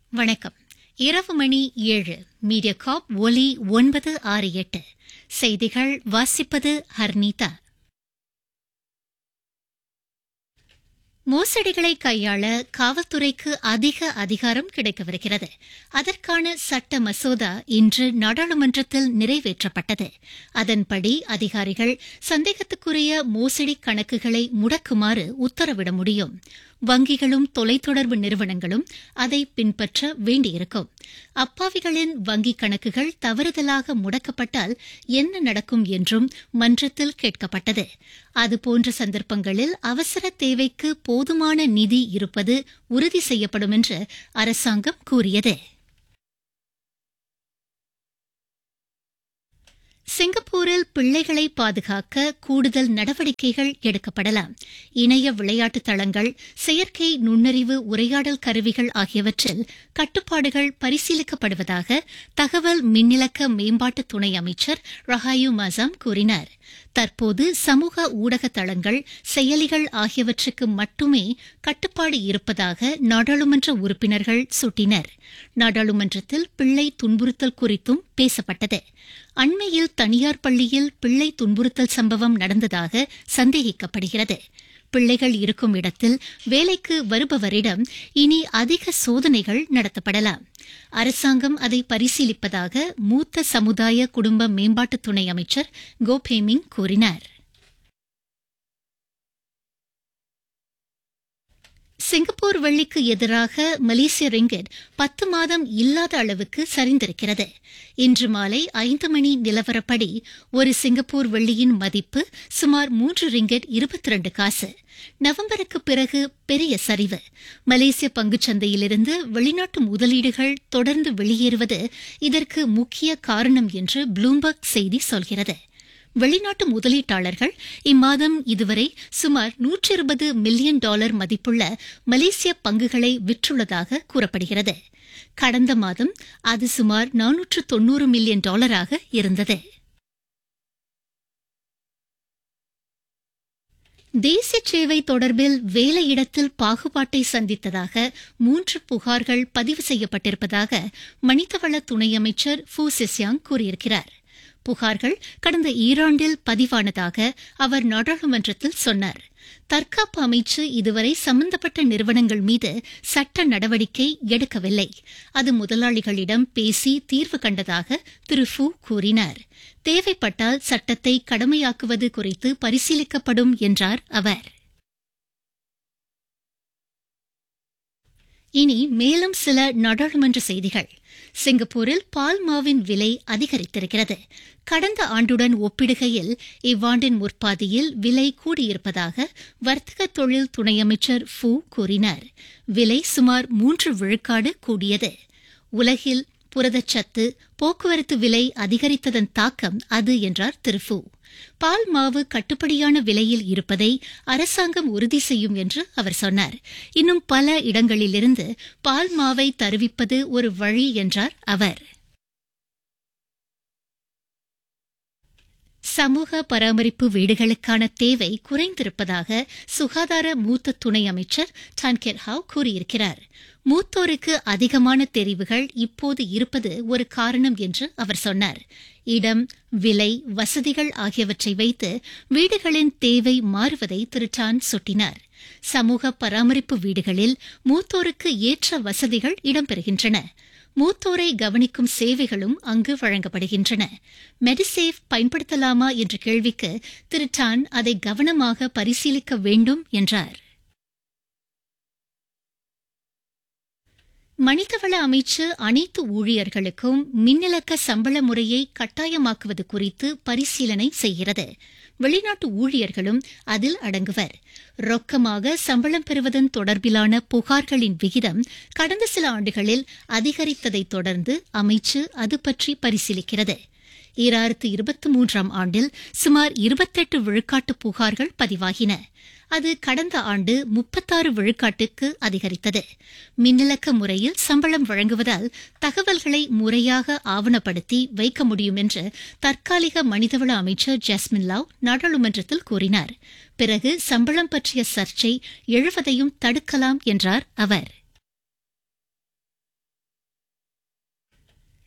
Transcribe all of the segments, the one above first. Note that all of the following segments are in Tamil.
வணக்கம் இரவு மணி ஏழு மீடியா காப் ஒலி ஒன்பது ஆறு எட்டு செய்திகள் வாசிப்பது ஹர்னிதா மோசடிகளை கையாள காவல்துறைக்கு அதிக அதிகாரம் கிடைக்கவிருக்கிறது அதற்கான சட்ட மசோதா இன்று நாடாளுமன்றத்தில் நிறைவேற்றப்பட்டது அதன்படி அதிகாரிகள் சந்தேகத்துக்குரிய மோசடி கணக்குகளை முடக்குமாறு உத்தரவிட முடியும் வங்கிகளும் தொலைத்தொடர்பு நிறுவனங்களும் அதை பின்பற்ற வேண்டியிருக்கும் அப்பாவிகளின் வங்கிக் கணக்குகள் தவறுதலாக முடக்கப்பட்டால் என்ன நடக்கும் என்றும் மன்றத்தில் கேட்கப்பட்டது அதுபோன்ற சந்தர்ப்பங்களில் அவசர தேவைக்கு போதுமான நிதி இருப்பது உறுதி செய்யப்படும் என்று அரசாங்கம் கூறியது சிங்கப்பூரில் பிள்ளைகளை பாதுகாக்க கூடுதல் நடவடிக்கைகள் எடுக்கப்படலாம் இணைய விளையாட்டு தளங்கள் செயற்கை நுண்ணறிவு உரையாடல் கருவிகள் ஆகியவற்றில் கட்டுப்பாடுகள் பரிசீலிக்கப்படுவதாக தகவல் மின்னிலக்க மேம்பாட்டு துணை அமைச்சர் ரஹாயு மசாம் கூறினார் தற்போது சமூக ஊடக தளங்கள் செயலிகள் ஆகியவற்றுக்கு மட்டுமே கட்டுப்பாடு இருப்பதாக நாடாளுமன்ற உறுப்பினர்கள் சுட்டினர் நாடாளுமன்றத்தில் பிள்ளை துன்புறுத்தல் குறித்தும் பேசப்பட்டது அண்மையில் தனியார் பள்ளியில் பிள்ளை துன்புறுத்தல் சம்பவம் நடந்ததாக சந்தேகிக்கப்படுகிறது பிள்ளைகள் இருக்கும் இடத்தில் வேலைக்கு வருபவரிடம் இனி அதிக சோதனைகள் நடத்தப்படலாம் அரசாங்கம் அதை பரிசீலிப்பதாக மூத்த சமுதாய குடும்ப மேம்பாட்டு துணை அமைச்சர் கோபேமிங் கூறினார் சிங்கப்பூர் வெள்ளிக்கு எதிராக மலேசிய ரிங்கெட் பத்து மாதம் இல்லாத அளவுக்கு சரிந்திருக்கிறது இன்று மாலை ஐந்து மணி நிலவரப்படி ஒரு சிங்கப்பூர் வெள்ளியின் மதிப்பு சுமார் மூன்று ரிங்கெட் இருபத்தி ரெண்டு காசு நவம்பருக்கு பிறகு பெரிய சரிவு மலேசிய பங்குச்சந்தையிலிருந்து வெளிநாட்டு முதலீடுகள் தொடர்ந்து வெளியேறுவது இதற்கு முக்கிய காரணம் என்று ப்ளூம்பர்க் செய்தி சொல்கிறது வெளிநாட்டு முதலீட்டாளர்கள் இம்மாதம் இதுவரை சுமார் நூற்றி இருபது மில்லியன் டாலர் மதிப்புள்ள மலேசிய பங்குகளை விற்றுள்ளதாக கூறப்படுகிறது கடந்த மாதம் அது சுமார் நானூற்று தொன்னூறு மில்லியன் டாலராக இருந்தது தேசிய சேவை தொடர்பில் வேலையிடத்தில் பாகுபாட்டை சந்தித்ததாக மூன்று புகார்கள் பதிவு செய்யப்பட்டிருப்பதாக மனிதவள துணை அமைச்சர் ஃபூ சிஸ்யாங் கூறியிருக்கிறார் புகார்கள் கடந்த ஈராண்டில் பதிவானதாக அவர் நாடாளுமன்றத்தில் சொன்னார் தற்காப்பு அமைச்சு இதுவரை சம்பந்தப்பட்ட நிறுவனங்கள் மீது சட்ட நடவடிக்கை எடுக்கவில்லை அது முதலாளிகளிடம் பேசி தீர்வு கண்டதாக திரு ஃபூ கூறினார் தேவைப்பட்டால் சட்டத்தை கடமையாக்குவது குறித்து பரிசீலிக்கப்படும் என்றார் அவர் இனி மேலும் சில நாடாளுமன்ற செய்திகள் சிங்கப்பூரில் பால் மாவின் விலை அதிகரித்திருக்கிறது கடந்த ஆண்டுடன் ஒப்பிடுகையில் இவ்வாண்டின் முற்பாதியில் விலை கூடியிருப்பதாக வர்த்தக தொழில் துணை அமைச்சர் ஃபூ கூறினார் விலை சுமார் மூன்று விழுக்காடு கூடியது உலகில் புரதச்சத்து போக்குவரத்து விலை அதிகரித்ததன் தாக்கம் அது என்றார் திரு ஃபூ பால் மாவு கட்டுப்படியான விலையில் இருப்பதை அரசாங்கம் உறுதி செய்யும் என்று அவர் சொன்னார் இன்னும் பல இடங்களிலிருந்து பால் மாவை தருவிப்பது ஒரு வழி என்றார் அவர் சமூக பராமரிப்பு வீடுகளுக்கான தேவை குறைந்திருப்பதாக சுகாதார மூத்த துணை அமைச்சர் டான்கெட் ஹாவ் கூறியிருக்கிறார் மூத்தோருக்கு அதிகமான தெரிவுகள் இப்போது இருப்பது ஒரு காரணம் என்று அவர் சொன்னார் இடம் விலை வசதிகள் ஆகியவற்றை வைத்து வீடுகளின் தேவை மாறுவதை திரு டான் சுட்டினார் சமூக பராமரிப்பு வீடுகளில் மூத்தோருக்கு ஏற்ற வசதிகள் இடம்பெறுகின்றன மூத்தோரை கவனிக்கும் சேவைகளும் அங்கு வழங்கப்படுகின்றன மெடிசேவ் பயன்படுத்தலாமா என்ற கேள்விக்கு திரு டான் அதை கவனமாக பரிசீலிக்க வேண்டும் என்றார் மனிதவள அமைச்சு அனைத்து ஊழியர்களுக்கும் மின்னிலக்க சம்பள முறையை கட்டாயமாக்குவது குறித்து பரிசீலனை செய்கிறது வெளிநாட்டு ஊழியர்களும் அதில் அடங்குவர் ரொக்கமாக சம்பளம் பெறுவதன் தொடர்பிலான புகார்களின் விகிதம் கடந்த சில ஆண்டுகளில் அதிகரித்ததைத் தொடர்ந்து அமைச்சு அது பற்றி பரிசீலிக்கிறது ஈராயிரத்து இருபத்தி மூன்றாம் ஆண்டில் சுமார் இருபத்தெட்டு விழுக்காட்டு புகார்கள் பதிவாகின அது கடந்த ஆண்டு முப்பத்தாறு விழுக்காட்டுக்கு அதிகரித்தது மின்னிலக்க முறையில் சம்பளம் வழங்குவதால் தகவல்களை முறையாக ஆவணப்படுத்தி வைக்க முடியும் என்று தற்காலிக மனிதவள அமைச்சர் ஜாஸ்மின் லாவ் நாடாளுமன்றத்தில் கூறினார் பிறகு சம்பளம் பற்றிய சர்ச்சை எழுவதையும் தடுக்கலாம் என்றார் அவர்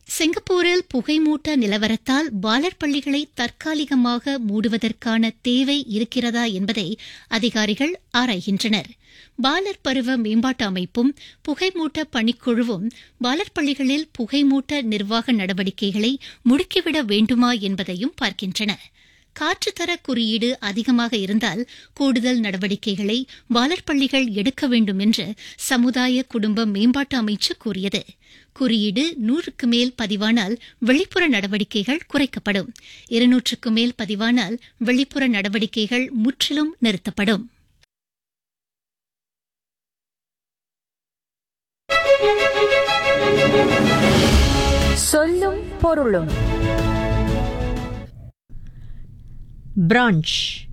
சிங்கப்பூரில் புகைமூட்ட நிலவரத்தால் பாலர் பள்ளிகளை தற்காலிகமாக மூடுவதற்கான தேவை இருக்கிறதா என்பதை அதிகாரிகள் ஆராய்கின்றனர் பாலர் பருவ மேம்பாட்டு அமைப்பும் புகைமூட்ட பணிக்குழுவும் பாலர் பள்ளிகளில் புகைமூட்ட நிர்வாக நடவடிக்கைகளை முடுக்கிவிட வேண்டுமா என்பதையும் பார்க்கின்றன காற்றுத்தர குறியீடு அதிகமாக இருந்தால் கூடுதல் நடவடிக்கைகளை பாலர் பள்ளிகள் எடுக்க வேண்டும் என்று சமுதாய குடும்ப மேம்பாட்டு அமைச்சு கூறியது குறியீடு நூறுக்கு மேல் பதிவானால் வெளிப்புற நடவடிக்கைகள் குறைக்கப்படும் இருநூற்றுக்கு மேல் பதிவானால் வெளிப்புற நடவடிக்கைகள் முற்றிலும் நிறுத்தப்படும் சொல்லும் பொருளும் பிரான்ச்